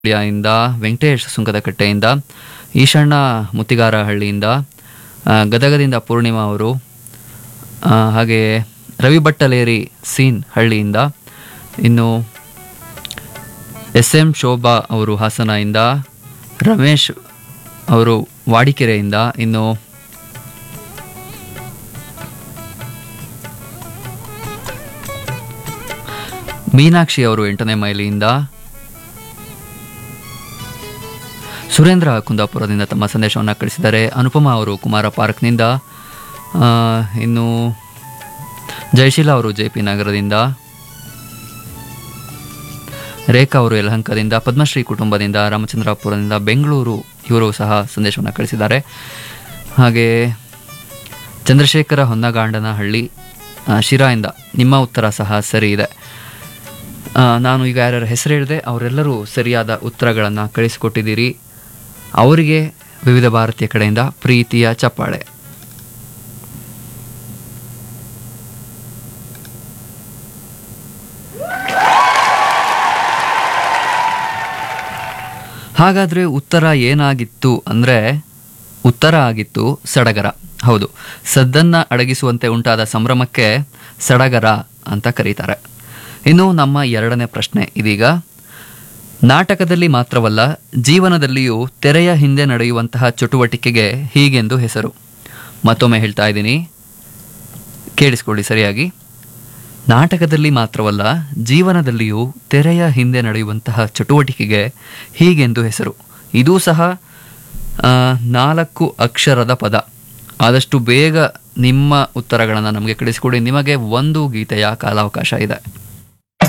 ಇಂದ ವೆಂಕಟೇಶ್ ಸುಂಕದಕಟ್ಟೆಯಿಂದ ಈಶಣ್ಣ ಮುತ್ತಿಗಾರಹಳ್ಳಿಯಿಂದ ಆ, ಗದಗದಿಂದ ಪೂರ್ಣಿಮಾ ಅವರು ಆ, ಹಾಗೆ ರವಿ ಭಟ್ಟಲೇರಿ ಸೀನ್ ಹಳ್ಳಿಯಿಂದ ಇನ್ನು ಎಸ್ ಎಂ ಶೋಭಾ ಅವರು ಹಾಸನದಿಂದ ರಮೇಶ್ ಅವರು ವಾಡಿಕೆರೆಯಿಂದ ಇನ್ನು ಮೀನಾಕ್ಷಿ ಅವರು ಎಂಟನೇ ಮೈಲಿಯಿಂದ ಸುರೇಂದ್ರ ಕುಂದಾಪುರದಿಂದ ತಮ್ಮ ಸಂದೇಶವನ್ನು ಕಳಿಸಿದ್ದಾರೆ ಅನುಪಮ ಅವರು ಕುಮಾರ ಪಾರ್ಕ್ನಿಂದ ಆ, ಇನ್ನು ಜಯಶೀಲ ಅವರು ಜೆ ಪಿ ನಗರದಿಂದ ರೇಖಾ ಅವರು ಯಲಹಂಕದಿಂದ ಪದ್ಮಶ್ರೀ ಕುಟುಂಬದಿಂದ ರಾಮಚಂದ್ರಾಪುರದಿಂದ ಬೆಂಗಳೂರು ಇವರು ಸಹ ಸಂದೇಶವನ್ನು ಕಳಿಸಿದ್ದಾರೆ ಹಾಗೆ ಚಂದ್ರಶೇಖರ ಹೊನ್ನಗಾಂಡನಹಳ್ಳಿ ಆ, ಶಿರಾಯಿಂದ ನಿಮ್ಮ ಉತ್ತರ ಸಹ ಸರಿ ಇದೆ ಆ, ನಾನು ಈಗ ಯಾರ್ಯಾರ ಹೆಸರು ಹೇಳಿದೆ ಅವರೆಲ್ಲರೂ ಸರಿಯಾದ ಉತ್ತರಗಳನ್ನು ಕಳಿಸಿಕೊಟ್ಟಿದ್ದೀರಿ ಅವರಿಗೆ ವಿವಿಧ ಭಾರತೀಯ ಕಡೆಯಿಂದ ಪ್ರೀತಿಯ ಚಪ್ಪಾಳೆ ಹಾಗಾದರೆ ಉತ್ತರ ಏನಾಗಿತ್ತು ಅಂದರೆ ಉತ್ತರ ಆಗಿತ್ತು ಸಡಗರ ಹೌದು ಸದ್ದನ್ನ ಅಡಗಿಸುವಂತೆ ಉಂಟಾದ ಸಂಭ್ರಮಕ್ಕೆ ಸಡಗರ ಅಂತ ಕರೀತಾರೆ ಇನ್ನು ನಮ್ಮ ಎರಡನೇ ಪ್ರಶ್ನೆ ಇದೀಗ ನಾಟಕದಲ್ಲಿ ಮಾತ್ರವಲ್ಲ ಜೀವನದಲ್ಲಿಯೂ ತೆರೆಯ ಹಿಂದೆ ನಡೆಯುವಂತಹ ಚಟುವಟಿಕೆಗೆ ಹೀಗೆಂದು ಹೆಸರು ಮತ್ತೊಮ್ಮೆ ಹೇಳ್ತಾ ಇದ್ದೀನಿ ಕೇಳಿಸ್ಕೊಳ್ಳಿ ಸರಿಯಾಗಿ ನಾಟಕದಲ್ಲಿ ಮಾತ್ರವಲ್ಲ ಜೀವನದಲ್ಲಿಯೂ ತೆರೆಯ ಹಿಂದೆ ನಡೆಯುವಂತಹ ಚಟುವಟಿಕೆಗೆ ಹೀಗೆಂದು ಹೆಸರು ಇದೂ ಸಹ ಆ, ನಾಲ್ಕು ಅಕ್ಷರದ ಪದ ಆದಷ್ಟು ಬೇಗ ನಿಮ್ಮ ಉತ್ತರಗಳನ್ನು ನಮಗೆ ಕಳಿಸಿಕೊಡಿ ನಿಮಗೆ ಒಂದು ಗೀತೆಯ ಕಾಲಾವಕಾಶ ಇದೆ